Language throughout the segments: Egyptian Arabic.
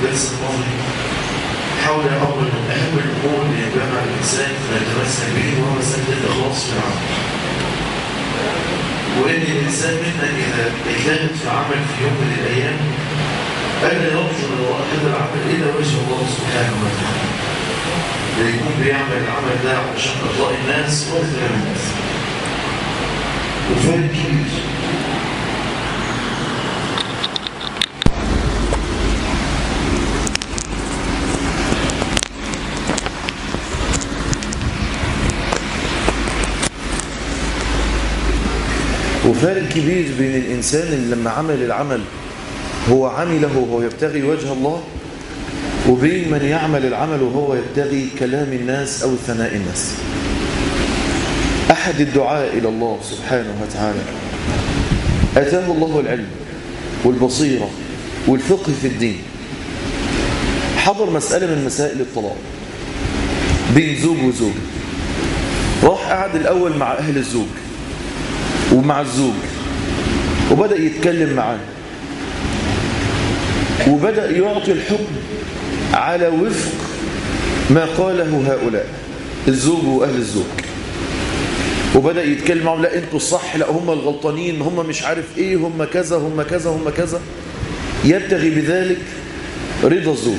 الدرس الماضي حول أمر من أهم الأمور اللي يجمع الإنسان فيتمسك به وهو مسألة الإخلاص في العمل وإن الإنسان منا إذا اجتهد في عمل في يوم من الأيام ألا ينظر وراء هذا العمل إلا وجه الله سبحانه وتعالى ليكون بيعمل العمل ده عشان إرضاء الناس واحترام الناس وفرق كبير وفارق كبير بين الإنسان اللي لما عمل العمل هو عمله وهو يبتغي وجه الله وبين من يعمل العمل وهو يبتغي كلام الناس أو ثناء الناس أحد الدعاء إلى الله سبحانه وتعالى أتاه الله العلم والبصيرة والفقه في الدين حضر مسألة من مسائل الطلاق بين زوج وزوج راح قعد الأول مع أهل الزوج ومع الزوج وبدأ يتكلم معاه وبدأ يعطي الحكم على وفق ما قاله هؤلاء الزوج وأهل الزوج وبدأ يتكلم معهم لا انتوا الصح لا هم الغلطانين هم مش عارف ايه هم كذا هم كذا هم كذا يبتغي بذلك رضا الزوج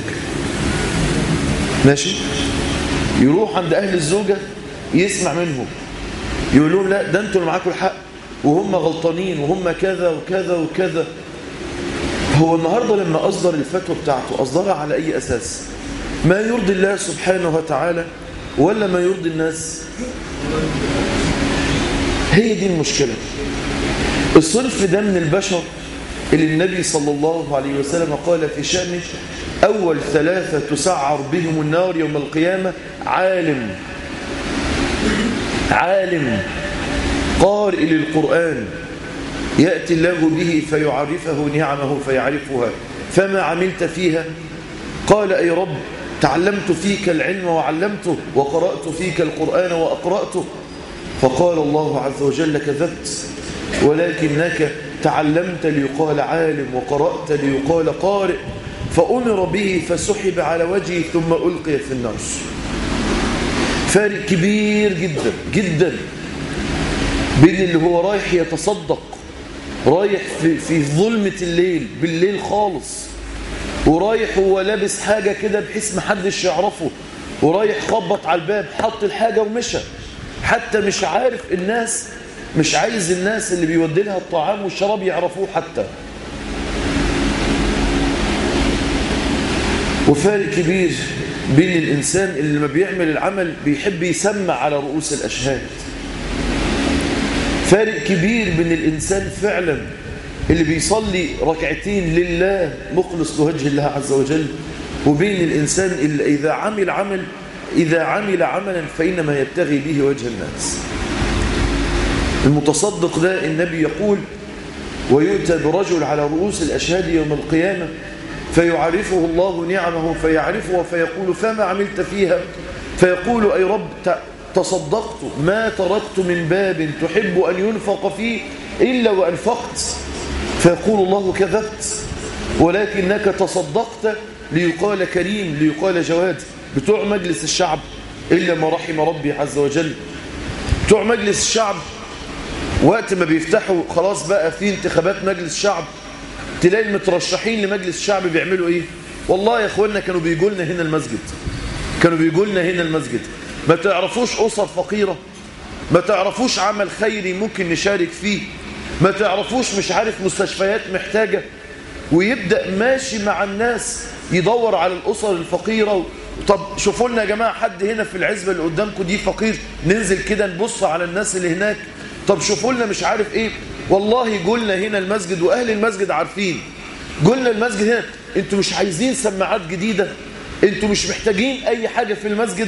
ماشي يروح عند أهل الزوجة يسمع منهم يقول لهم لا ده انتوا اللي معاكم الحق وهم غلطانين وهم كذا وكذا وكذا هو النهاردة لما أصدر الفتوى بتاعته أصدرها على أي أساس ما يرضي الله سبحانه وتعالى ولا ما يرضي الناس هي دي المشكلة الصنف ده من البشر اللي النبي صلى الله عليه وسلم قال في شأنه أول ثلاثة تسعر بهم النار يوم القيامة عالم عالم قارئ للقرآن يأتي الله به فيعرفه نعمه فيعرفها فما عملت فيها قال أي رب تعلمت فيك العلم وعلمته وقرأت فيك القرآن وأقرأته فقال الله عز وجل كذبت ولكنك تعلمت ليقال عالم وقرأت ليقال قارئ فأمر به فسحب على وجهه ثم ألقي في النار فارق كبير جدا جدا بين اللي هو رايح يتصدق رايح في, في ظلمة الليل بالليل خالص ورايح هو لابس حاجة كده بحيث محدش يعرفه ورايح خبط على الباب حط الحاجة ومشى حتى مش عارف الناس مش عايز الناس اللي بيودي لها الطعام والشراب يعرفوه حتى وفارق كبير بين الإنسان اللي لما بيعمل العمل بيحب يسمع على رؤوس الأشهاد فارق كبير بين الإنسان فعلا اللي بيصلي ركعتين لله مخلص لوجه الله عز وجل وبين الإنسان اللي إذا عمل عمل إذا عمل عملا فإنما يبتغي به وجه الناس المتصدق ده النبي يقول ويؤتى برجل على رؤوس الأشهاد يوم القيامة فيعرفه الله نعمه فيعرفه فيقول فما عملت فيها فيقول أي رب تصدقت ما تركت من باب تحب أن ينفق فيه إلا وأنفقت فيقول الله كذبت ولكنك تصدقت ليقال كريم ليقال جواد بتوع مجلس الشعب إلا ما رحم ربي عز وجل بتوع مجلس الشعب وقت ما بيفتحوا خلاص بقى في انتخابات مجلس الشعب تلاقي المترشحين لمجلس الشعب بيعملوا ايه والله يا اخوانا كانوا بيجوا لنا هنا المسجد كانوا بيجوا لنا هنا المسجد ما تعرفوش أسر فقيرة ما تعرفوش عمل خيري ممكن نشارك فيه ما تعرفوش مش عارف مستشفيات محتاجة ويبدأ ماشي مع الناس يدور على الأسر الفقيرة طب شوفوا لنا يا جماعة حد هنا في العزبة اللي قدامكم دي فقير ننزل كده نبص على الناس اللي هناك طب شوفوا لنا مش عارف ايه والله قلنا هنا المسجد واهل المسجد عارفين قلنا المسجد هنا انتوا مش عايزين سماعات جديدة انتوا مش محتاجين اي حاجة في المسجد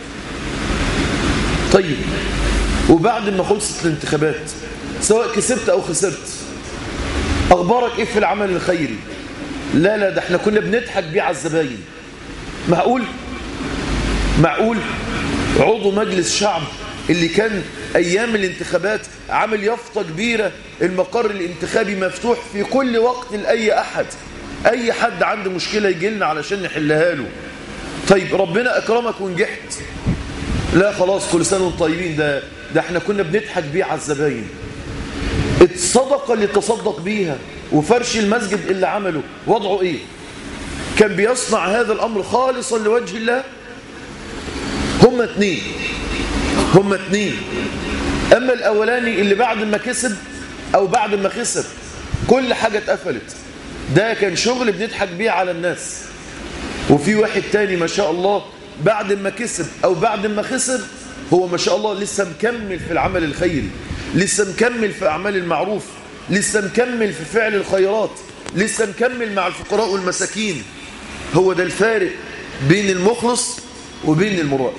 طيب وبعد ما خلصت الانتخابات سواء كسبت او خسرت اخبارك ايه في العمل الخيري لا لا ده احنا كنا بنضحك بيه على الزباين معقول معقول عضو مجلس شعب اللي كان ايام الانتخابات عامل يافطه كبيره المقر الانتخابي مفتوح في كل وقت لاي احد اي حد عنده مشكله يجي لنا علشان نحلها له طيب ربنا اكرمك ونجحت لا خلاص كل سنه وانتم طيبين ده ده احنا كنا بنضحك بيه على الزباين الصدقه اللي تصدق بيها وفرش المسجد اللي عمله وضعه ايه كان بيصنع هذا الامر خالصا لوجه الله هم اتنين هم اتنين اما الاولاني اللي بعد ما كسب او بعد ما خسر كل حاجه اتقفلت ده كان شغل بنضحك بيه على الناس وفي واحد تاني ما شاء الله بعد ما كسب او بعد ما خسر هو ما شاء الله لسه مكمل في العمل الخيري لسه مكمل في اعمال المعروف لسه مكمل في فعل الخيرات لسه مكمل مع الفقراء والمساكين هو ده الفارق بين المخلص وبين المرائي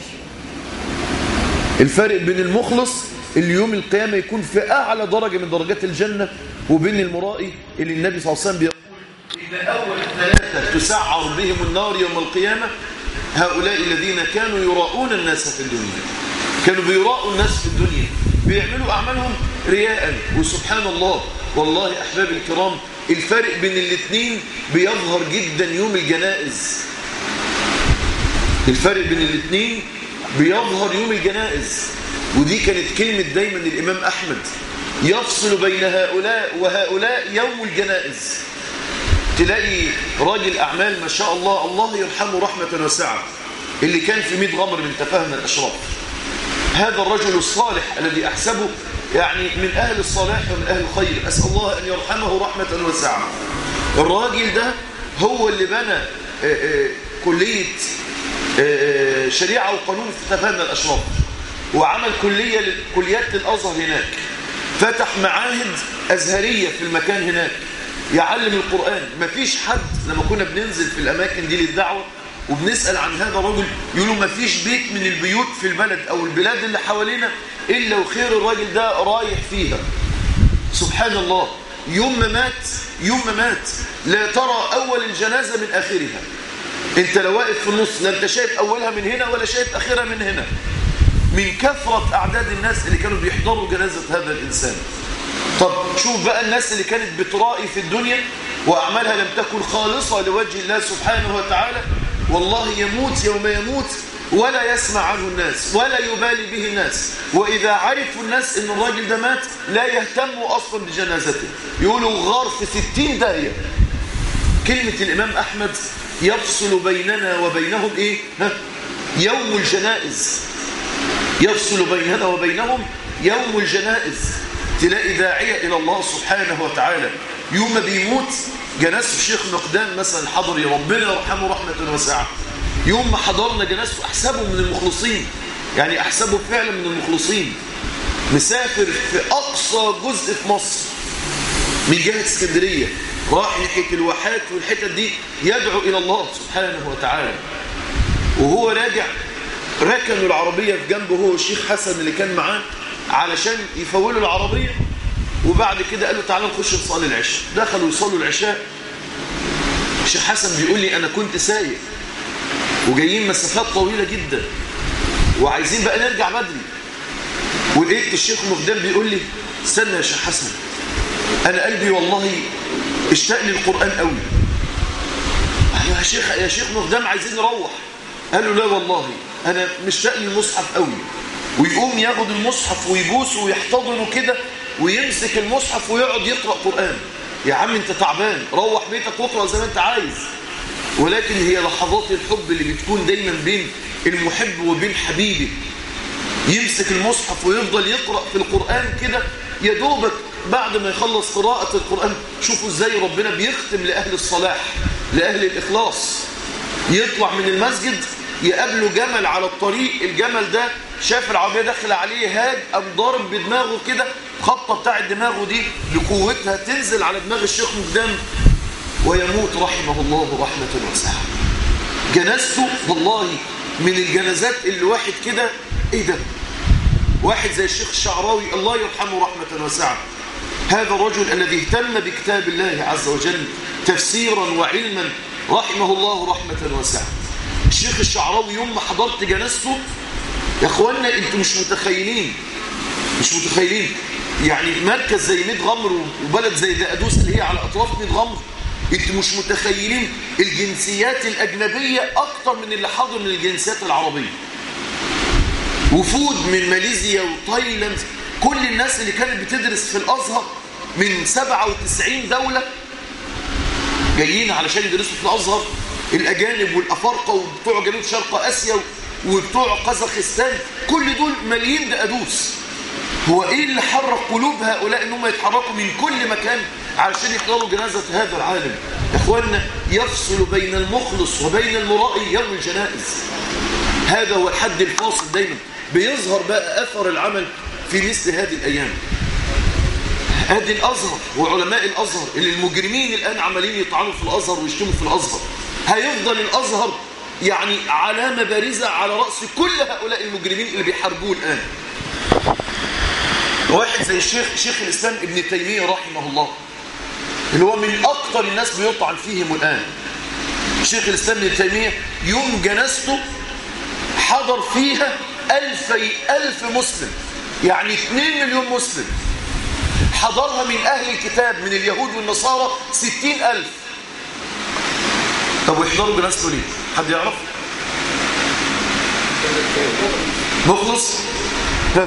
الفارق بين المخلص اللي يوم القيامة يكون في أعلى درجة من درجات الجنة وبين المرائي اللي النبي صلى الله عليه وسلم بيقول إن أول ثلاثة تسعر بهم النار يوم القيامة هؤلاء الذين كانوا يراؤون الناس في الدنيا كانوا بيراؤوا الناس في الدنيا بيعملوا أعمالهم رياء وسبحان الله والله أحباب الكرام الفرق بين الاثنين بيظهر جدا يوم الجنائز الفرق بين الاثنين بيظهر يوم الجنائز ودي كانت كلمة دايما الإمام أحمد يفصل بين هؤلاء وهؤلاء يوم الجنائز تلاقي راجل أعمال ما شاء الله الله يرحمه رحمة واسعة اللي كان في ميت غمر من تفاهم الأشراف هذا الرجل الصالح الذي أحسبه يعني من أهل الصلاح ومن أهل الخير أسأل الله أن يرحمه رحمة واسعة الراجل ده هو اللي بنى آآ آآ كلية آآ شريعة وقانون في تفاهم الأشراف وعمل كلية كليات للأزهر هناك فتح معاهد أزهرية في المكان هناك يعلم القرآن مفيش حد لما كنا بننزل في الأماكن دي للدعوة وبنسأل عن هذا الرجل يقولوا مفيش بيت من البيوت في البلد أو البلاد اللي حوالينا إلا وخير الراجل ده رايح فيها سبحان الله يوم ما مات يوم ما مات لا ترى أول الجنازة من آخرها انت لو واقف في النص لا انت شايف أولها من هنا ولا شايف آخرها من هنا من كثرة أعداد الناس اللي كانوا بيحضروا جنازة هذا الإنسان طب شوف بقى الناس اللي كانت بترائي في الدنيا وأعمالها لم تكن خالصة لوجه الله سبحانه وتعالى والله يموت يوم يموت ولا يسمع عنه الناس ولا يبالي به الناس وإذا عرفوا الناس إن الراجل ده مات لا يهتموا أصلا بجنازته يقولوا غار في ستين داهية كلمة الإمام أحمد يفصل بيننا وبينهم إيه؟ ها؟ يوم الجنائز يفصل بيننا وبينهم يوم الجنائز تلاقي داعية إلى الله سبحانه وتعالى يوم بيموت جنازة الشيخ مقدام مثلا حضري ربنا يرحمه رحمة واسعة يوم ما حضرنا جنازته أحسبه من المخلصين يعني أحسبه فعلا من المخلصين مسافر في أقصى جزء في مصر من جهة اسكندرية راح ناحية الواحات والحتت دي يدعو إلى الله سبحانه وتعالى وهو راجع ركنوا العربية في جنبه هو الشيخ حسن اللي كان معاه علشان يفولوا العربية وبعد كده قالوا تعالوا نخش نصلي العشاء دخلوا يصلوا العشاء الشيخ حسن بيقول لي أنا كنت سايق وجايين مسافات طويلة جدا وعايزين بقى نرجع بدري ولقيت الشيخ مقدام بيقول لي استنى يا شيخ حسن أنا قلبي والله اشتاق للقرآن قوي قال يا شيخ يا شيخ مقدام عايزين نروح قال له لا والله أنا مشتاق للمصحف قوي ويقوم ياخد المصحف ويبوسه ويحتضنه كده ويمسك المصحف ويقعد يقرأ قرآن يا عم انت تعبان روح بيتك واقرأ زي ما انت عايز ولكن هي لحظات الحب اللي بتكون دايما بين المحب وبين حبيبه يمسك المصحف ويفضل يقرأ في القرآن كده يا دوبك بعد ما يخلص قراءة القرآن شوفوا ازاي ربنا بيختم لأهل الصلاح لأهل الإخلاص يطلع من المسجد يقابله جمل على الطريق الجمل ده شاف العربية داخل عليه هاج قام ضارب بدماغه كده خطة بتاع دماغه دي لقوتها تنزل على دماغ الشيخ مقدام ويموت رحمه الله رحمة واسعة جنازته والله من الجنازات اللي واحد كده ايه ده واحد زي الشيخ الشعراوي الله يرحمه رحمة واسعة هذا الرجل الذي اهتم بكتاب الله عز وجل تفسيرا وعلما رحمه الله رحمة واسعة الشيخ الشعراوي يوم ما حضرت جنازته يا اخوانا انتوا مش متخيلين مش متخيلين يعني مركز زي ميت غمر وبلد زي دقدوس اللي هي على اطراف ميت غمر انتوا مش متخيلين الجنسيات الأجنبية أكتر من اللي حاضر من الجنسيات العربية وفود من ماليزيا وتايلاند كل الناس اللي كانت بتدرس في الأزهر من 97 دولة جايين علشان يدرسوا في الأزهر الأجانب والأفارقة وبتوع جنوب شرق آسيا وبتوع قزاخستان كل دول مليين دقدوس هو إيه اللي حرك قلوب هؤلاء إنهم يتحركوا من كل مكان علشان يحضروا جنازة هذا العالم يا إخواننا يفصل بين المخلص وبين المرائي يوم الجنائز هذا هو الحد الفاصل دايما بيظهر بقى أثر العمل في مثل هذه الأيام هذه الأزهر وعلماء الأزهر اللي المجرمين الآن عمالين يطعنوا في الأزهر ويشتموا في الأزهر هيفضل الأزهر يعني علامة بارزة على رأس كل هؤلاء المجرمين اللي بيحاربوه الآن واحد زي الشيخ شيخ الإسلام ابن تيمية رحمه الله اللي هو من أكثر الناس بيطعن فيهم الآن شيخ الإسلام ابن تيمية يوم جنازته حضر فيها ألفي ألف مسلم يعني 2 مليون مسلم حضرها من أهل الكتاب من اليهود والنصارى 60 ألف طب ويحضروا جنازته ليه حد يعرف مخلص ها.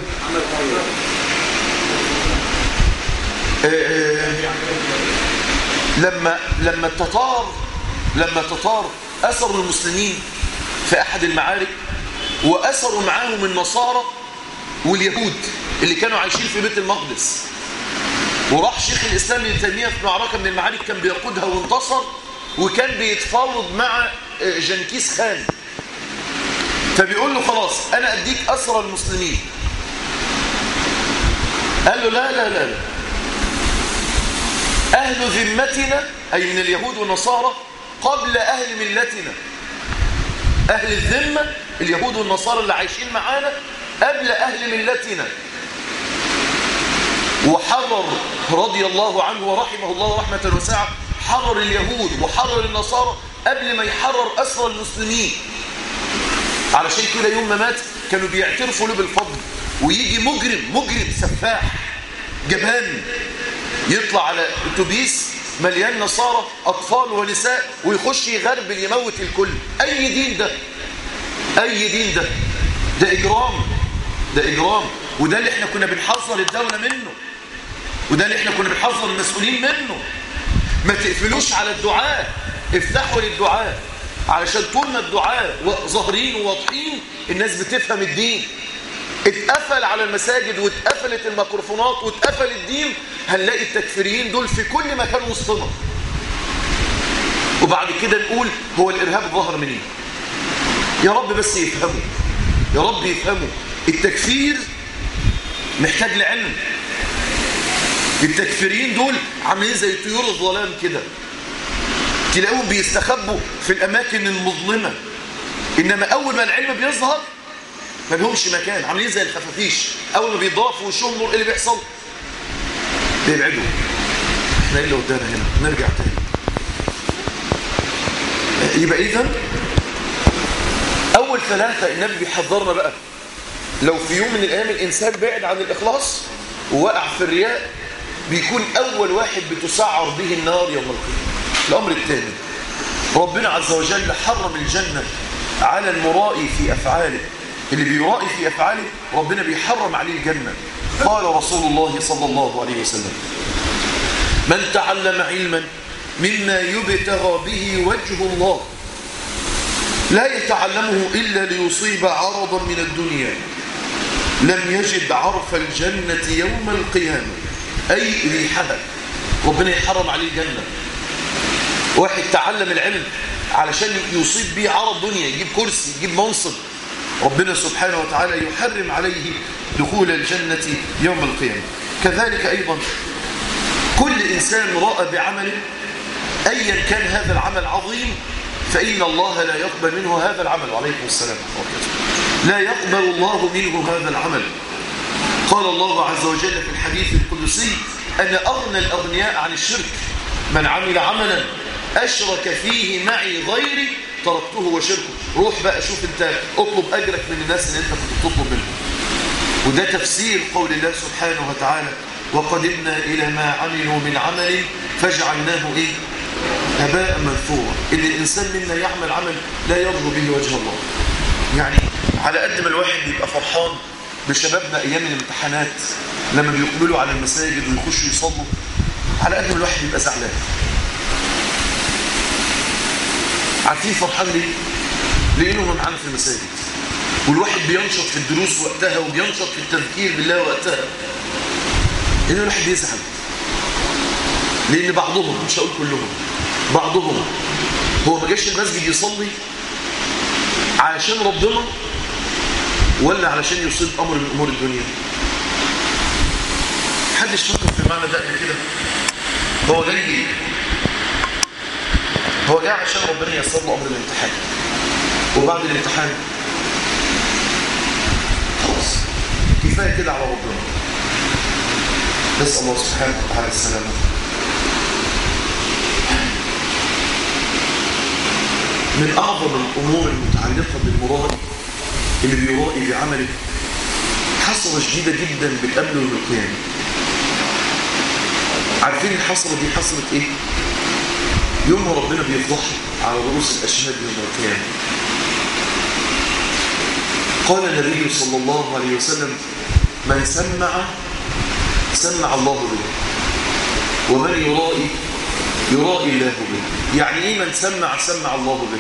آه، آه، لما لما التتار لما التتار أسروا المسلمين في أحد المعارك وأسروا معاهم النصارى واليهود اللي كانوا عايشين في بيت المقدس وراح شيخ الإسلام ابن تيمية في معركة من المعارك كان بيقودها وانتصر وكان بيتفاوض مع جنكيز خان فبيقول له خلاص أنا أديك أسرى المسلمين قال له لا لا لا, لا. أهل ذمتنا أي من اليهود والنصارى قبل أهل ملتنا أهل الذمة اليهود والنصارى اللي عايشين معانا قبل أهل ملتنا وحرر رضي الله عنه ورحمه الله رحمة وسعة حرر اليهود وحرر النصارى قبل ما يحرر أسرى المسلمين علشان كده يوم ما مات كانوا بيعترفوا له بالفضل ويجي مجرم مجرم سفاح جبان يطلع على اتوبيس مليان نصارى أطفال ونساء ويخش يغربل يموت الكل أي دين ده أي دين ده ده إجرام ده إجرام وده اللي احنا كنا بنحذر الدولة منه وده اللي احنا كنا بنحذر المسؤولين منه ما تقفلوش على الدعاء افتحوا للدعاء علشان طول ما الدعاء ظاهرين وواضحين الناس بتفهم الدين اتقفل على المساجد واتقفلت الميكروفونات واتقفل الدين هنلاقي التكفيريين دول في كل مكان وسطنا وبعد كده نقول هو الإرهاب ظهر منين يا رب بس يفهموا يا رب يفهموا التكفير محتاج لعلم التكفيريين دول عاملين زي طيور الظلام كده تلاقوهم بيستخبوا في الأماكن المظلمة إنما أول ما العلم بيظهر ما لهمش مكان عاملين زي الخفافيش أول ما بيضاف في وشهم نور إيه اللي بيحصل بيبعدوا احنا ايه اللي قدامنا هنا نرجع تاني يبقى إذا أول ثلاثة النبي بيحذرنا بقى لو في يوم من الأيام الإنسان بعد عن الإخلاص ووقع في الرياء بيكون أول واحد بتسعر به النار يوم القيامة الأمر الثاني ربنا عز وجل حرم الجنة على المرائي في أفعاله اللي بيرائي في أفعاله ربنا بيحرم عليه الجنة قال رسول الله صلى الله عليه وسلم من تعلم علما مما يبتغى به وجه الله لا يتعلمه إلا ليصيب عرضا من الدنيا لم يجد عرف الجنة يوم القيامة أي ريحها ربنا يحرم عليه الجنة واحد تعلم العلم علشان يصيب به عرض دنيا يجيب كرسي يجيب منصب ربنا سبحانه وتعالى يحرم عليه دخول الجنة يوم القيامة كذلك أيضا كل إنسان رأى بعمله أيا كان هذا العمل عظيم فإن الله لا يقبل منه هذا العمل وعليكم السلام لا يقبل الله منه هذا العمل قال الله عز وجل في الحديث القدسي أنا أغنى الأغنياء عن الشرك من عمل عملا أشرك فيه معي غيري تركته وشركه روح بقى شوف انت اطلب أجرك من الناس اللي انت كنت تطلب منهم وده تفسير قول الله سبحانه وتعالى وقدمنا إلى ما عملوا من عمل فجعلناه إيه هباء منثورا ان الانسان منا يعمل عمل لا يرجو به وجه الله يعني على قد ما الواحد بيبقى فرحان بشبابنا ايام الامتحانات لما بيقبلوا على المساجد ويخشوا يصلوا على قد ما الواحد بيبقى زعلان عارفين فرحان ليه؟ لانهم معانا في المساجد والواحد بينشط في الدروس وقتها وبينشط في التذكير بالله وقتها ان الواحد بيزعل لان بعضهم مش هقول كلهم بعضهم هو ما جاش المسجد يصلي علشان ربنا ولا علشان يصيب امر من امور الدنيا محدش فكر في معنى ده قبل كده هو جاي هو جاي عشان ربنا ييسر له امر الامتحان وبعد الامتحان خلاص كفايه كده على ربنا نسال الله سبحانه وتعالى السلامه من اعظم الامور المتعلقه بالمراد اللي بيرائي بعمله حصره شديده جدا بالامن يوم القيامه عارفين الحصره دي حصلت ايه يوم ربنا بيفضحها على رؤوس الاشهاد يوم القيامه قال النبي صلى الله عليه وسلم من سمع سمع الله به ومن يرائي يرائي الله به يعني ايه من سمع سمع الله به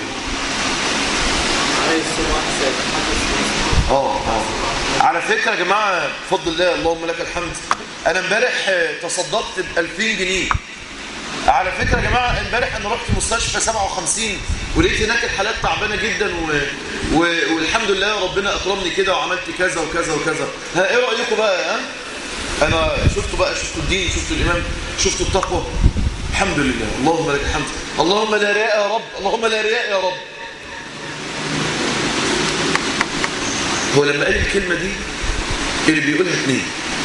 اه اه على فكره يا جماعه بفضل الله اللهم لك الحمد انا امبارح تصدقت ب 2000 جنيه على فكره يا جماعه امبارح انا رحت مستشفى 57 ولقيت هناك الحالات تعبانه جدا و... و... والحمد لله ربنا اكرمني كده وعملت كذا وكذا وكذا ها ايه رايكم بقى ها انا شفتوا بقى شفتوا الدين شفتوا الامام شفتوا التقوى الحمد لله اللهم لك الحمد اللهم لا رياء يا رب اللهم لا رياء يا رب هو لما قال الكلمة دي اللي بيقولها اثنين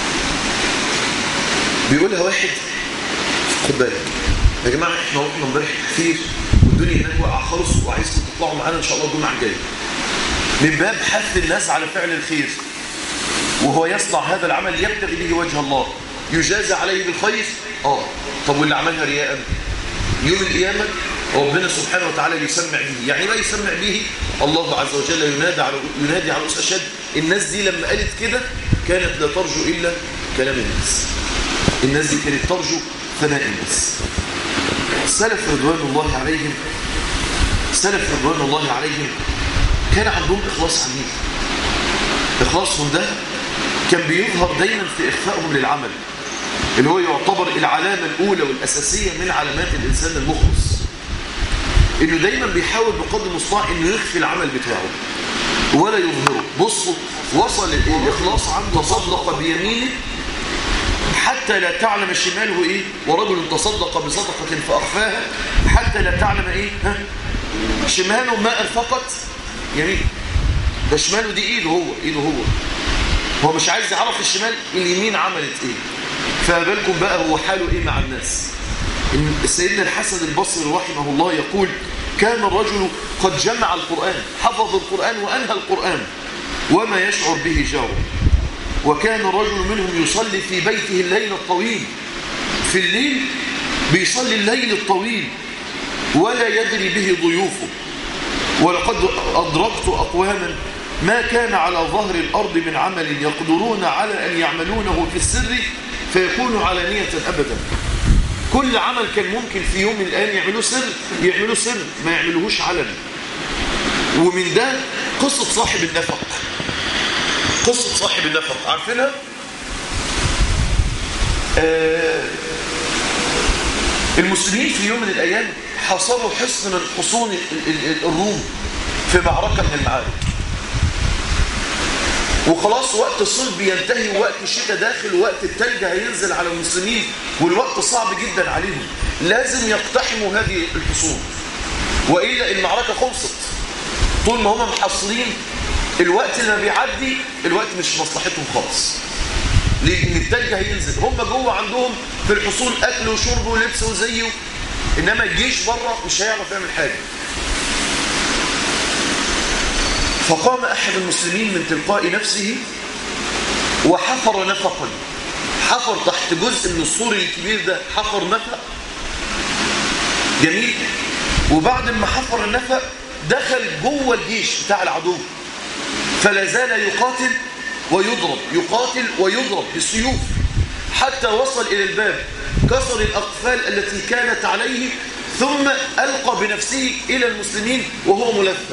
بيقولها واحد خد بالك يا جماعة احنا رحنا امبارح كتير والدنيا هناك واقعة خالص وعايزكم تطلعوا معانا ان شاء الله الجمعة الجاية من باب حث الناس على فعل الخير وهو يصنع هذا العمل يبتغي به وجه الله يجازى عليه بالخير اه طب واللي عملها رياء يوم القيامة ربنا سبحانه وتعالى يسمع به يعني ما يسمع به الله عز وجل ينادي على ينادي على رؤوس أشهاد الناس دي لما قالت كده كانت لا ترجو إلا كلام الناس الناس دي كانت ترجو ثناء الناس سلف رضوان الله عليهم سلف رضوان الله عليهم كان عندهم إخلاص عميق إخلاصهم ده كان بيظهر دايما في إخفائهم للعمل اللي هو يعتبر العلامة الأولى والأساسية من علامات الإنسان المخلص إنه دايما بيحاول بقدر المستطاع إنه يخفي العمل بتاعه ولا يظهره بصوا وصل الإخلاص عنده تصدق بيمينه حتى لا تعلم شماله إيه ورجل تصدق بصدقة فأخفاها حتى لا تعلم إيه ها شماله ما أرفقت يمين ده شماله دي إيده هو إيده هو هو مش عايز يعرف الشمال اليمين عملت إيه فبالكم بقى هو حاله إيه مع الناس إن سيدنا الحسن البصري رحمه الله يقول كان الرجل قد جمع القرآن حفظ القرآن وأنهى القرآن وما يشعر به جاره وكان رجل منهم يصلي في بيته الليل الطويل في الليل بيصلي الليل الطويل ولا يدري به ضيوفه ولقد أدركت أقواما ما كان على ظهر الأرض من عمل يقدرون على أن يعملونه في السر فيكون علانية أبدا كل عمل كان ممكن في يوم من الأيام يعملوه سر يعملوه سر ما يعملوهوش علن ومن ده قصة صاحب النفق قصة صاحب النفق عارفينها؟ آه المسلمين في يوم من الأيام حصروا حصن من حصون الروم في معركة من المعارك وخلاص وقت الصيف بينتهي ووقت الشتاء داخل ووقت التلج هينزل على المسلمين والوقت صعب جدا عليهم لازم يقتحموا هذه الحصون وإلا المعركة خلصت طول ما هم محصرين الوقت اللي بيعدي الوقت مش مصلحتهم خالص لأن التلج هينزل هم جوه عندهم في الحصون أكل وشرب ولبس وزيه إنما الجيش بره مش هيعرف يعمل حاجة فقام أحد المسلمين من تلقاء نفسه وحفر نفقا حفر تحت جزء من السور الكبير ده حفر نفق جميل وبعد ما حفر النفق دخل جوه الجيش بتاع العدو فلا زال يقاتل ويضرب يقاتل ويضرب بالسيوف حتى وصل إلى الباب كسر الأقفال التي كانت عليه ثم ألقى بنفسه إلى المسلمين وهو ملثم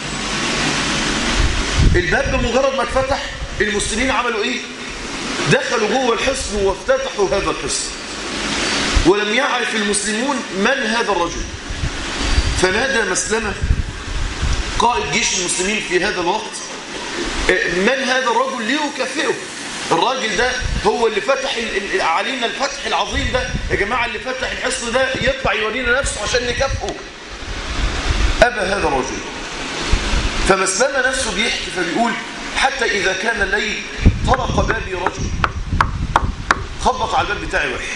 الباب بمجرد ما اتفتح المسلمين عملوا إيه؟ دخلوا جوه الحصن وافتتحوا هذا الحصن ولم يعرف المسلمون من هذا الرجل فنادى مسلمة قائد جيش المسلمين في هذا الوقت من هذا الرجل ليكافئه الراجل ده هو اللي فتح علينا الفتح العظيم ده يا جماعة اللي فتح الحصن ده يطلع يورينا نفسه عشان نكافئه أبى هذا الرجل فمسلمة نفسه بيحكي فبيقول حتى إذا كان الليل طرق بابي رجل خبط على الباب بتاعي واحد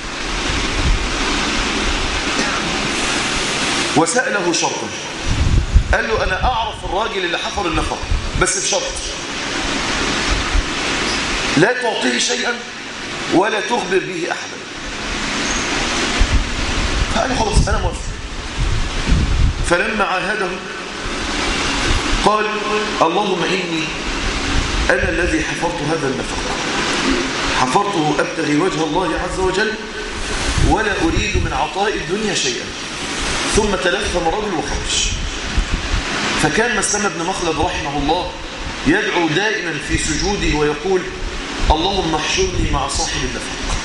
وسأله شرطا قال له أنا أعرف الراجل اللي حفر النفق بس بشرط لا تعطيه شيئا ولا تخبر به أحدا فقال خلاص أنا موافق فلما عاهده قال اللهم إني أنا الذي حفرت هذا النفق حفرته أبتغي وجه الله عز وجل ولا أريد من عطاء الدنيا شيئا ثم تلثم رجل وخرج فكان مسلم بن مخلد رحمه الله يدعو دائما في سجوده ويقول اللهم احشرني مع صاحب النفق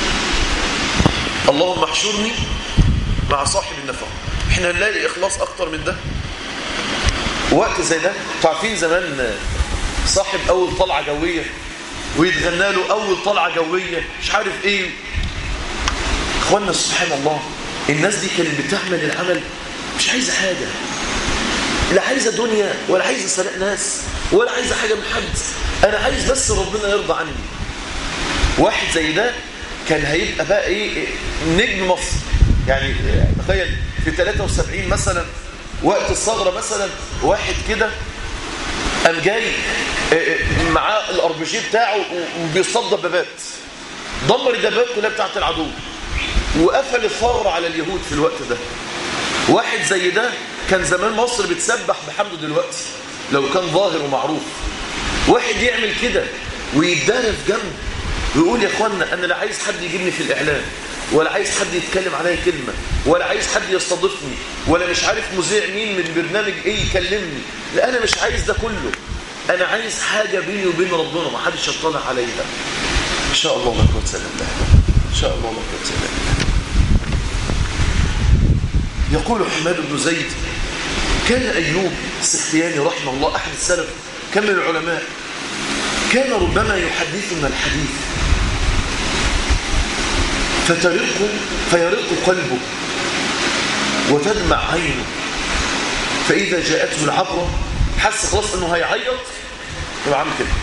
اللهم احشرني مع صاحب النفق احنا هنلاقي اخلاص اكتر من ده وقت زي ده تعرفين زمان صاحب اول طلعه جويه ويتغنى له اول طلعه جويه مش عارف ايه اخوانا سبحان الله الناس دي كانت بتعمل العمل مش عايزه حاجه لا عايزه دنيا ولا عايزه سلاء ناس ولا عايزه حاجه من حد انا عايز بس ربنا يرضى عني واحد زي ده كان هيبقى بقى ايه نجم مصر يعني تخيل في 73 مثلا وقت الثغره مثلا واحد كده قام جاي معاه الار بي جي بتاعه وبيصطاد دبابات دمر الدبابات كلها بتاعت العدو وقفل الثغره على اليهود في الوقت ده واحد زي ده كان زمان مصر بتسبح بحمده دلوقتي لو كان ظاهر ومعروف واحد يعمل كده ويتدارى في جنب ويقول يا اخوانا انا لا عايز حد يجيبني في الاعلام ولا عايز حد يتكلم عليا كلمه ولا عايز حد يستضيفني ولا مش عارف مذيع مين من برنامج ايه يكلمني لا انا مش عايز ده كله انا عايز حاجه بيني وبين ربنا ما حدش يطلع عليا ان شاء الله لا قوه الا بالله ان شاء الله لا قوه الا بالله يقول حماد بن زيد كان أيوب السختياني رحمه الله أحد السلف كان من العلماء كان ربما يحدثنا الحديث فترق فيرق قلبه وتدمع عينه فإذا جاءته العبرة حس خلاص أنه هيعيط يبقى عامل كده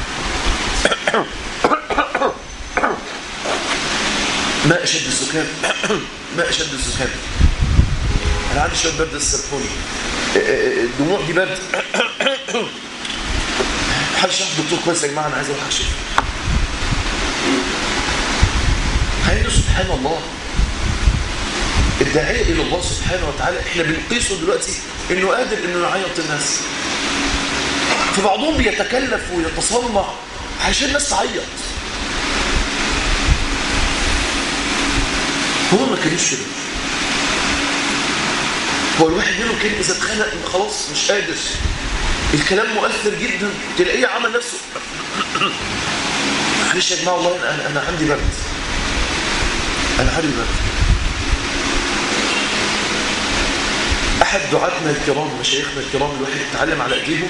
ما أشد الزكام ما أشد الزكام أنا عندي شوية برد السرطاني الدموع دي برد حد شاف دكتور كويس يا جماعة أنا عايز أروح أكشف حقيقة سبحان الله الداعية إلى الله سبحانه وتعالى إحنا بنقيسه دلوقتي إنه قادر إنه يعيط الناس فبعضهم بيتكلف ويتصنع عشان الناس تعيط هو ما كانوش كده هو الواحد منهم كان إذا اتخنق خلاص مش قادر الكلام مؤثر جدا تلاقيه عمل نفسه معلش يا جماعه والله انا انا عندي برد انا عندي برد احد دعاتنا الكرام مشايخنا الكرام الواحد اتعلم على ايديهم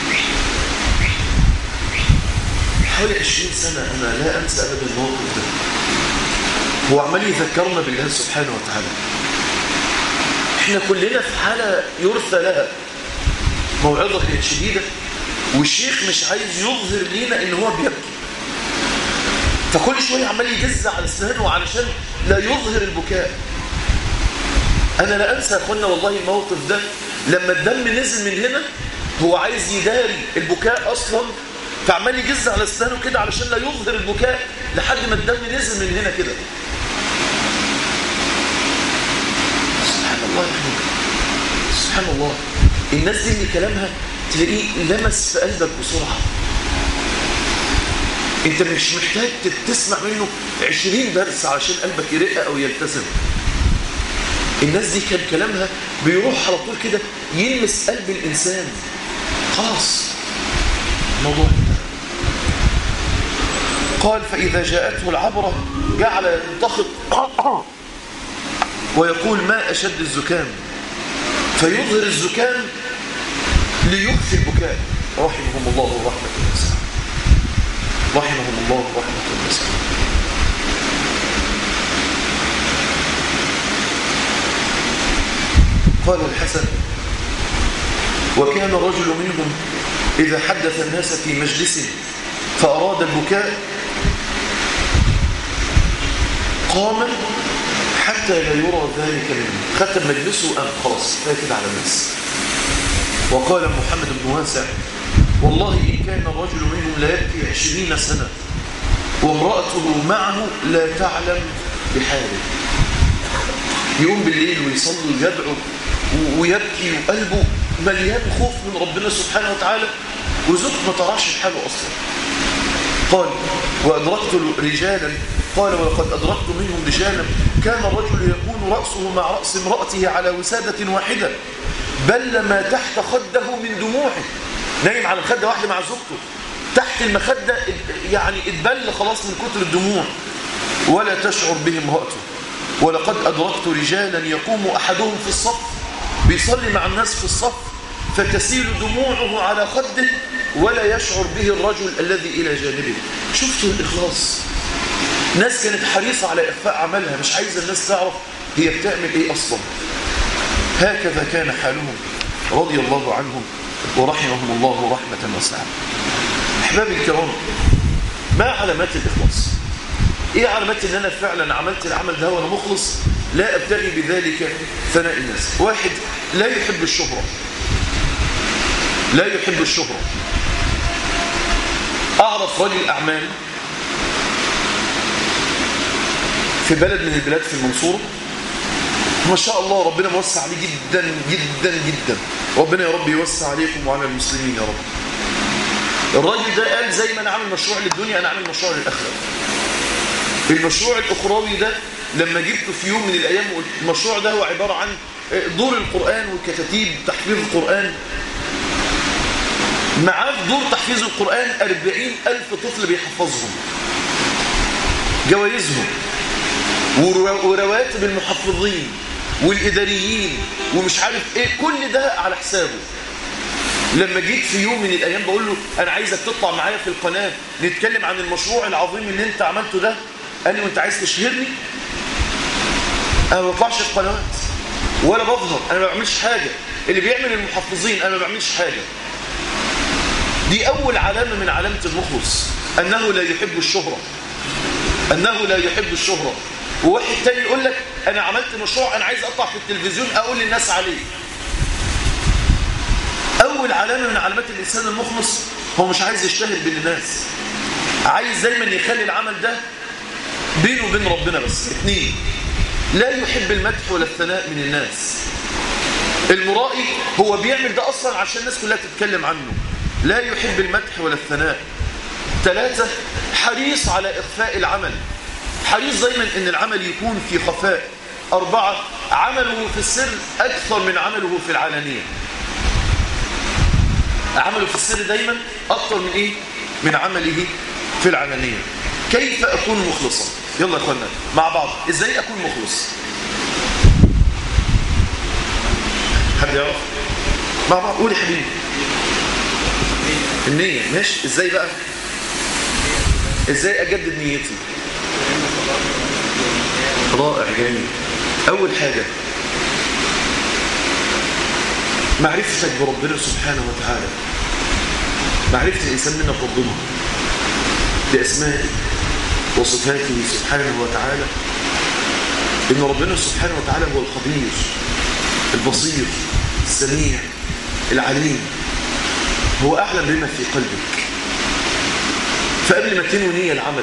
حوالي 20 سنه انا لا انسى ابدا الموقف ده هو عمال يذكرنا بالله سبحانه وتعالى احنا كلنا في حاله يرثى لها موعظة كانت شديدة والشيخ مش عايز يظهر لينا ان هو بيبكي فكل شوية عمال يجز على اسنانه علشان لا يظهر البكاء انا لا انسى يا اخوانا والله الموقف ده لما الدم نزل من هنا هو عايز يداري البكاء اصلا فعمال يجز على اسنانه كده علشان لا يظهر البكاء لحد ما الدم نزل من هنا كده والله يعني سبحان الله الناس دي اللي كلامها تلاقيه لمس في قلبك بسرعة انت مش محتاج تسمع منه عشرين درس علشان قلبك يرق او يلتزم الناس دي كان كلامها بيروح على طول كده يلمس قلب الانسان خلاص الموضوع انتهى قال فإذا جاءته العبرة جعل ينتخط ويقول ما أشد الزكام فيظهر الزكام ليخفي البكاء رحمهم الله الرحمة والسلام رحمهم الله الرحمة والسلام قال الحسن وكان رجل منهم إذا حدث الناس في مجلس فأراد البكاء قام حتى لا يرى ذلك منه ختم مجلسه أم خلاص فاكد على الناس وقال محمد بن واسع والله إن كان الرجل منهم لا يبكي عشرين سنة وامرأته معه لا تعلم بحاله يقوم بالليل ويصلي ويدعو ويبكي وقلبه مليان خوف من ربنا سبحانه وتعالى وزوجته ما تراش حاله أصلا قال وأدركت رجالا قال ولقد أدركت منهم رجالا كان الرجل يكون رأسه مع رأس امرأته على وسادة واحدة بل ما تحت خده من دموعه نايم على الخدة واحدة مع زوجته تحت المخدة يعني اتبل خلاص من كتر الدموع ولا تشعر به امرأته ولقد أدركت رجالا يقوم أحدهم في الصف بيصلي مع الناس في الصف فتسيل دموعه على خده ولا يشعر به الرجل الذي إلى جانبه شفتوا الإخلاص ناس كانت حريصة على إخفاء عملها مش عايزة الناس تعرف هي بتعمل إيه أصلا هكذا كان حالهم رضي الله عنهم ورحمهم الله رحمة واسعة أحبابي الكرام ما علامات الإخلاص إيه علامات إن أنا فعلا عملت العمل ده وأنا مخلص لا أبتغي بذلك ثناء الناس واحد لا يحب الشهرة لا يحب الشهرة أعرف رجل أعمال في بلد من البلاد في المنصورة ما شاء الله ربنا موسع عليه جدا جدا جدا ربنا يا رب يوسع عليكم وعلى المسلمين يا رب الراجل ده قال زي ما انا عامل مشروع للدنيا انا عامل مشروع للاخره المشروع الاخروي ده لما جبته في يوم من الايام المشروع ده هو عباره عن دور القران وكتاتيب تحفيظ القران معاه في دور تحفيظ القران 40 الف طفل بيحفظهم جوائزهم ورواتب المحفظين والإداريين ومش عارف ايه كل ده على حسابه لما جيت في يوم من الأيام بقول له أنا عايزك تطلع معايا في القناة نتكلم عن المشروع العظيم اللي انت عملته ده قال لي وانت عايز تشهرني أنا ما بطلعش في قنوات ولا بظهر أنا ما بعملش حاجة اللي بيعمل المحفظين أنا ما بعملش حاجة دي أول علامة من علامة المخلص أنه لا يحب الشهرة أنه لا يحب الشهرة وواحد تاني يقول لك أنا عملت مشروع أنا عايز أطلع في التلفزيون أقول للناس عليه أول علامة من علامات الإنسان المخلص هو مش عايز يشتهر بين الناس عايز دايما يخلي العمل ده بينه وبين ربنا بس اثنين لا يحب المدح ولا الثناء من الناس المرائي هو بيعمل ده أصلا عشان الناس كلها تتكلم عنه لا يحب المدح ولا الثناء ثلاثة حريص على إخفاء العمل حريص دايما ان العمل يكون في خفاء أربعة عمله في السر أكثر من عمله في العلانية عمله في السر دايما أكثر من إيه؟ من عمله في العلانية كيف أكون مخلصا يلا يا أخوانا مع بعض إزاي أكون مخلص حد يعرف مع بعض قول يا حبيبي النية ماشي إزاي بقى إزاي أجدد نيتي رائع جميل أول حاجة معرفتك بربنا سبحانه وتعالى معرفة الإنسان منك ربنا بأسمائه وصفاته سبحانه وتعالى إن ربنا سبحانه وتعالى هو الخبير البصير السميع العليم هو أعلم بما في قلبك فقبل ما تنوي نية العمل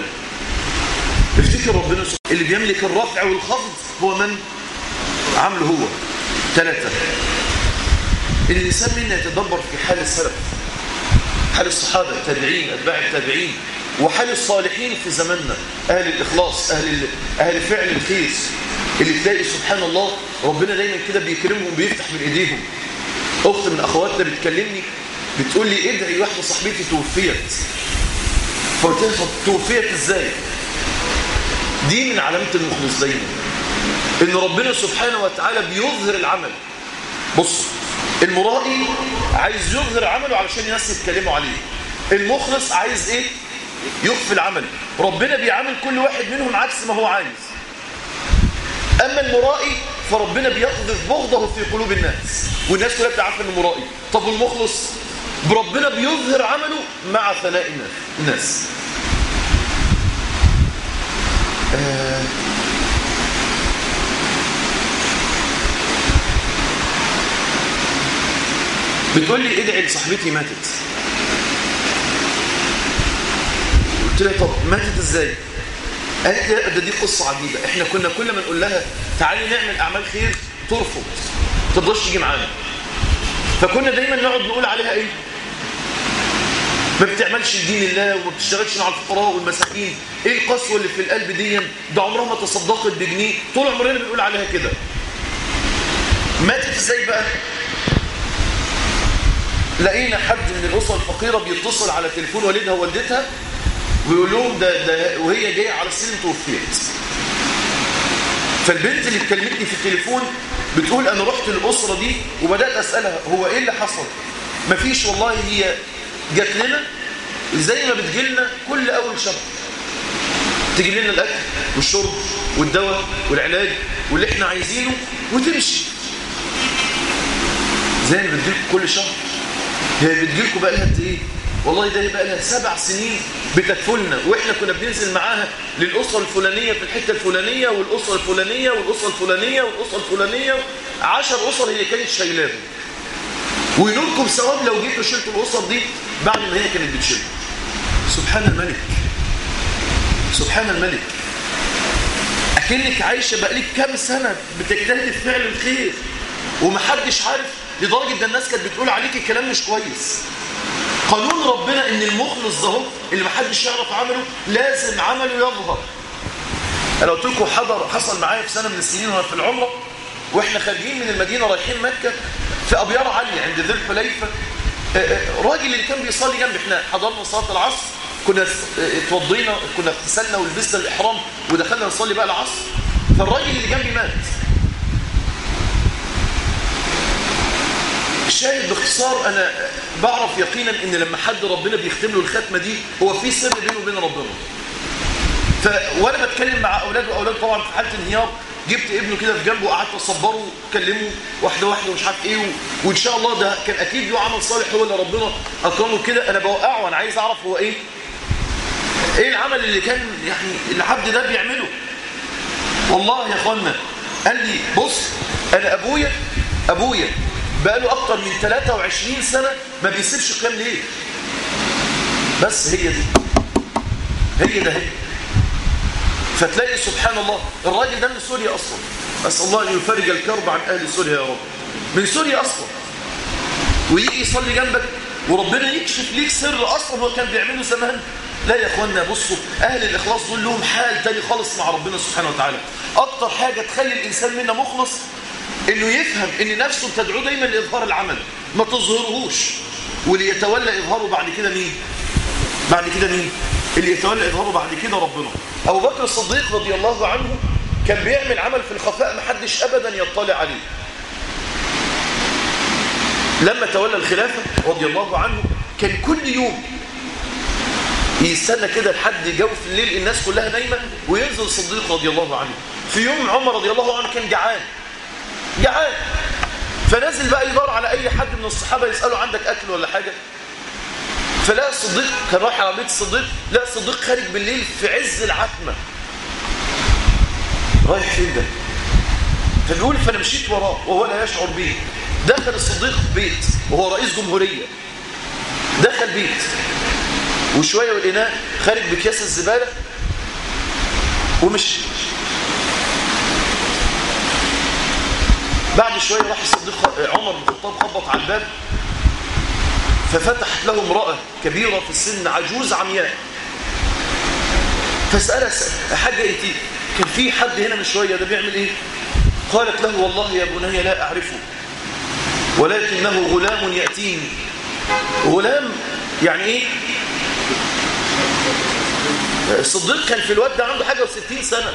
افتكر ربنا سبحانه اللي بيملك الرفع والخفض هو من عمله هو ثلاثة إن الإنسان منا يتدبر في حال السلف حال الصحابة التابعين أتباع التابعين وحال الصالحين في زماننا أهل الإخلاص أهل, أهل فعل الخير اللي تلاقي سبحان الله ربنا دايما كده بيكرمهم بيفتح من إيديهم أخت من أخواتنا بتكلمني بتقول لي ادعي واحدة صاحبتي توفيت فقلت لها توفيت ازاي دي من علامة المخلص دايما ان ربنا سبحانه وتعالى بيظهر العمل بص المرائي عايز يظهر عمله علشان الناس يتكلموا عليه المخلص عايز ايه يخفي العمل ربنا بيعامل كل واحد منهم عكس ما هو عايز اما المرائي فربنا بيقذف بغضه في قلوب الناس والناس كلها بتعرف انه مرائي طب والمخلص بربنا بيظهر عمله مع ثناء الناس آه بتقول لي ادعي لصاحبتي ماتت قلت لها طب ماتت ازاي قالت لي ده دي قصة عجيبة احنا كنا كل ما نقول لها تعالي نعمل اعمال خير ترفض ترضاش تيجي معانا فكنا دايما نقعد نقول عليها ايه ما بتعملش لدين الله وما بتشتغلش مع الفقراء والمساكين ايه القسوه اللي في القلب دي ده عمرها ما تصدقت بجنيه طول عمرنا بنقول عليها كده ماتت ازاي بقى لقينا حد من الاسر الفقيره بيتصل على تليفون والدها ووالدتها ويقول لهم ده, ده وهي جايه على السن توفيت فالبنت اللي كلمتني في التليفون بتقول انا رحت الاسره دي وبدات اسالها هو ايه اللي حصل مفيش والله هي جات لنا زي ما بتجيلنا كل اول شهر تجي لنا الاكل والشرب والدواء والعلاج واللي احنا عايزينه وتمشي زي ما بتجيلكم كل شهر هي بتجيلكم بقى لها قد ايه والله ده بقى لها سبع سنين بتكفلنا واحنا كنا بننزل معاها للاسره الفلانيه في الحته الفلانيه والاسره الفلانيه والاسره الفلانيه والاسره الفلانيه عشر اسر هي كانت شايلاهم وينولكم ثواب لو جيتوا شلتوا الاسر دي بعد ما هي كانت بتشيل سبحان الملك سبحان الملك اكنك عايشه بقالك كام سنه بتجتهدي في فعل الخير ومحدش عارف لدرجه ده الناس كانت بتقول عليك الكلام مش كويس قانون ربنا ان المخلص ده اللي محدش يعرف عمله لازم عمله يظهر انا قلت لكم حضر حصل معايا في سنه من السنين وانا في العمره واحنا خارجين من المدينه رايحين مكه في ابيار عاليه عند ذي الحليفه راجل اللي كان بيصلي جنبي احنا حضرنا صلاه العصر كنا اتوضينا كنا اغتسلنا ولبسنا الاحرام ودخلنا نصلي بقى العصر فالراجل اللي جنبي مات الشاهد باختصار انا بعرف يقينا ان لما حد ربنا بيختم له الختمه دي هو في سر بينه وبين ربنا ف وانا بتكلم مع اولاد واولاد طبعا في حاله انهيار جبت ابنه كده في جنبه وقعدت اصبره وكلمه واحده واحده ومش عارف ايه و... وان شاء الله ده كان اكيد له عمل صالح هو اللي ربنا اكرمه كده انا بوقعه وانا عايز اعرف هو ايه ايه العمل اللي كان يعني العبد ده بيعمله والله يا اخوانا قال لي بص انا ابويا ابويا بقاله اكتر من 23 سنه ما بيسيبش قيام ليل بس هي دي هي ده هي فتلاقي سبحان الله الراجل ده من سوريا اصلا اسال الله ان يفرج الكرب عن اهل سوريا يا رب من سوريا اصلا ويجي يصلي جنبك وربنا يكشف ليك سر اصلا هو كان بيعمله زمان لا يا اخوانا بصوا اهل الاخلاص دول لهم حال تاني خالص مع ربنا سبحانه وتعالى اكتر حاجه تخلي الانسان منا مخلص انه يفهم ان نفسه بتدعوه دايما لاظهار العمل ما تظهرهوش واللي يتولى اظهاره بعد كده مين بعد كده مين اللي يتولى اظهاره بعد كده ربنا ابو بكر الصديق رضي الله عنه كان بيعمل عمل في الخفاء ما حدش ابدا يطلع عليه لما تولى الخلافه رضي الله عنه كان كل يوم يستنى كده لحد جو في الليل الناس كلها نايمه وينزل الصديق رضي الله عنه في يوم عمر رضي الله عنه كان جعان جعان فنزل بقى يدور على اي حد من الصحابه يساله عندك اكل ولا حاجه فلا الصديق كان رايح على بيت الصديق لا الصديق خارج بالليل في عز العتمه رايح فين ده فبيقول فانا مشيت وراه وهو لا يشعر به دخل الصديق بيت وهو رئيس جمهوريه دخل بيت وشويه والاناء خارج بكياس الزباله ومشي بعد شوية راح الصديق عمر بن الخطاب خبط على الباب ففتحت له امرأة كبيرة في السن عجوز عمياء فسألها حاجة ايتي كان في حد هنا من شوية ده بيعمل ايه قالت له والله يا بني لا أعرفه ولكنه غلام يأتيني غلام يعني ايه الصديق كان في الواد ده عنده حاجة وستين سنة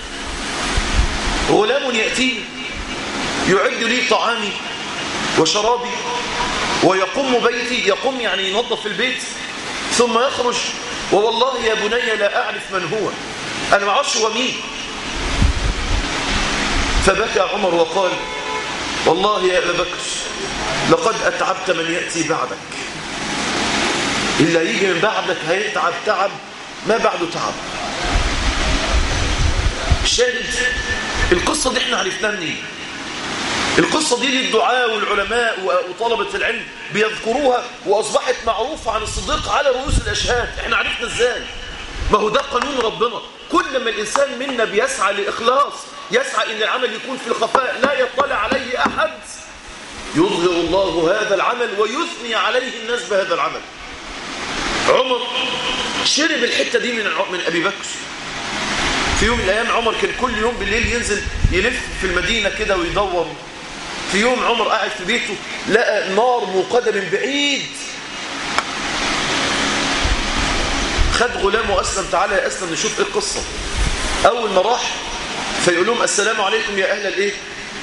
غلام يأتيني يعد لي طعامي وشرابي ويقوم بيتي يقوم يعني ينظف البيت ثم يخرج ووالله يا بني لا أعرف من هو أنا ما اعرفش هو مين فبكى عمر وقال والله يا أبا بكر لقد أتعبت من يأتي بعدك اللي يجي من بعدك هيتعب تعب ما بعده تعب الشاهد القصة دي احنا عرفناها منين القصة دي للدعاء والعلماء وطلبة العلم بيذكروها وأصبحت معروفة عن الصديق على رؤوس الأشهاد احنا عرفنا ازاي ما هو ده قانون ربنا كل ما الإنسان منا بيسعى لإخلاص يسعى إن العمل يكون في الخفاء لا يطلع عليه أحد يظهر الله هذا العمل ويثني عليه الناس بهذا العمل عمر شرب الحتة دي من من أبي بكر في يوم من الأيام عمر كان كل يوم بالليل ينزل يلف في المدينة كده ويدور في يوم عمر قاعد في بيته لقى نار موقدة من بعيد خد غلامه وأسلم تعالى يا أسلم نشوف إيه القصة أول ما راح فيقول لهم السلام عليكم يا أهل الإيه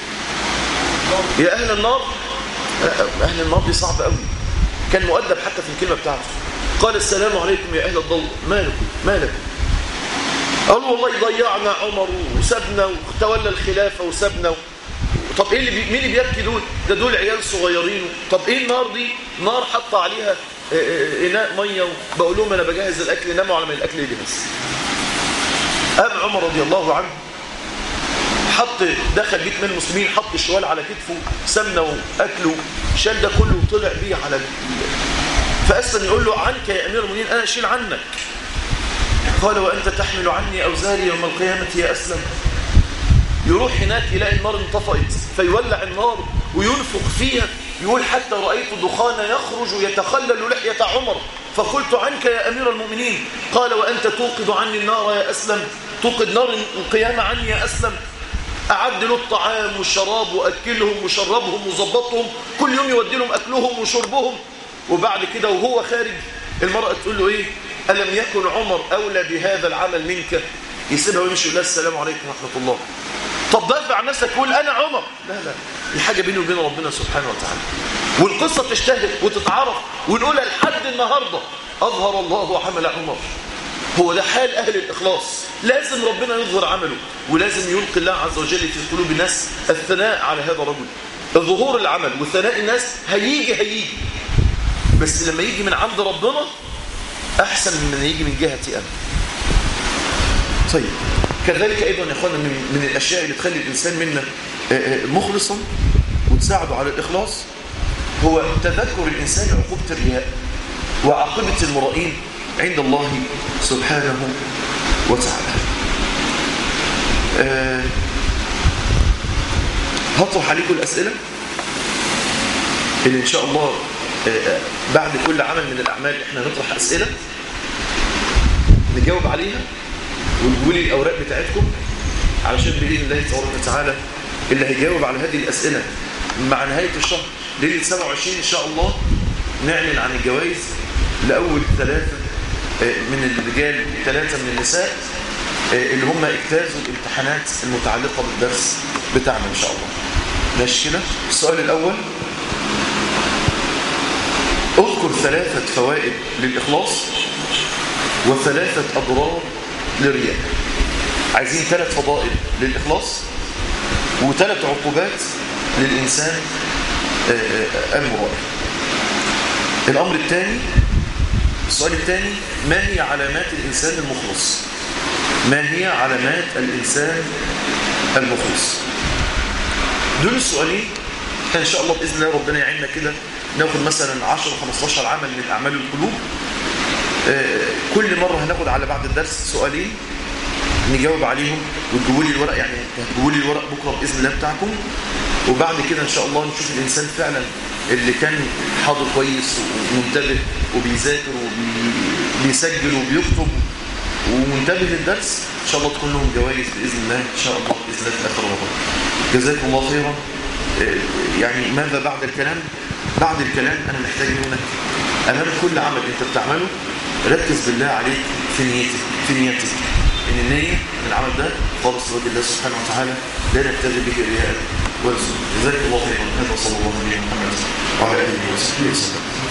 يا أهل النار أهل النار دي صعبة قوي كان مؤدب حتى في الكلمة بتاعته قال السلام عليكم يا أهل الضوء مالكم مالكم قالوا والله ضيعنا عمر وسبنا وتولى الخلافة وسبنا و... طب ايه اللي بي... مين اللي بيبكي دول ده دول عيال صغيرين طب ايه النار دي نار حط عليها اناء ميه بقول لهم انا بجهز الاكل ناموا على ما الاكل يجي بس قام عمر رضي الله عنه حط دخل بيت من المسلمين حط الشوال على كتفه سمنه واكله شال ده كله وطلع بيه على ال... فاسلم يقول له عنك يا امير المؤمنين انا اشيل عنك قال وانت تحمل عني اوزاري يوم القيامه يا اسلم يروح هناك يلاقي النار انطفأت فيولع النار وينفق فيها يقول حتى رأيت الدخان يخرج يتخلل لحية عمر فقلت عنك يا أمير المؤمنين قال وأنت توقد عني النار يا أسلم توقد نار القيامة عني يا أسلم أعد له الطعام والشراب وأكلهم وشربهم وظبطهم كل يوم يودي لهم أكلهم وشربهم وبعد كده وهو خارج المرأة تقول له إيه ألم يكن عمر أولى بهذا العمل منك يسيبها ويمشي يقول السلام عليكم ورحمة الله طب دافع عن نفسك قول أنا عمر لا لا دي حاجة بيني وبين ربنا سبحانه وتعالى والقصة تشتهر وتتعرف ونقولها لحد النهاردة أظهر الله عمل عمر هو ده حال أهل الإخلاص لازم ربنا يظهر عمله ولازم يلقي الله عز وجل في قلوب الناس الثناء على هذا الرجل ظهور العمل وثناء الناس هيجي هيجي بس لما يجي من عند ربنا أحسن من يجي من جهتي أنا طيب كذلك أيضا يا أخوانا من, من الأشياء اللي تخلي الإنسان منا مخلصا وتساعده على الإخلاص هو تذكر الإنسان عقوبة الرياء وعاقبة المرائين عند الله سبحانه وتعالى أه هطرح عليكم الأسئلة اللي إن شاء الله أه بعد كل عمل من الأعمال إحنا نطرح أسئلة نجاوب عليها ونقول الأوراق بتاعتكم علشان بإذن الله تبارك وتعالى اللي هيجاوب على هذه الأسئلة مع نهاية الشهر ليلة 27 إن شاء الله نعلن عن الجوائز لأول ثلاثة من الرجال ثلاثة من النساء اللي هم اجتازوا الامتحانات المتعلقة بالدرس بتاعنا إن شاء الله ماشي كده السؤال الأول اذكر ثلاثة فوائد للإخلاص وثلاثة أضرار للرياء عايزين ثلاث فضائل للإخلاص وثلاث عقوبات للإنسان المرائي الأمر الثاني السؤال الثاني ما هي علامات الإنسان المخلص ما هي علامات الإنسان المخلص دول السؤالين إن شاء الله بإذن الله ربنا يعيننا كده ناخد مثلا 10 15 عمل من أعمال القلوب كل مرة هناخد على بعد الدرس سؤالين نجاوب عليهم وتجيبوا لي الورق يعني هتجيبوا لي الورق بكرة بإذن الله بتاعكم وبعد كده ان شاء الله نشوف الانسان فعلا اللي كان حاضر كويس ومنتبه وبيذاكر وبيسجل وبيكتب ومنتبه للدرس ان شاء الله تكون لهم جوائز باذن الله ان شاء الله باذن الله في اخر رمضان جزاكم الله خيرا يعني ماذا بعد الكلام بعد الكلام انا محتاج منك امام كل عمل انت بتعمله ركز بالله عليك في نيتك في نيتك ان النيه من العمل ده خالص لوجه الله سبحانه وتعالى لا نبتغي به رياء ورزق جزاك الله خيرا هذا صلى الله عليه وسلم وعلى اله وصحبه وسلم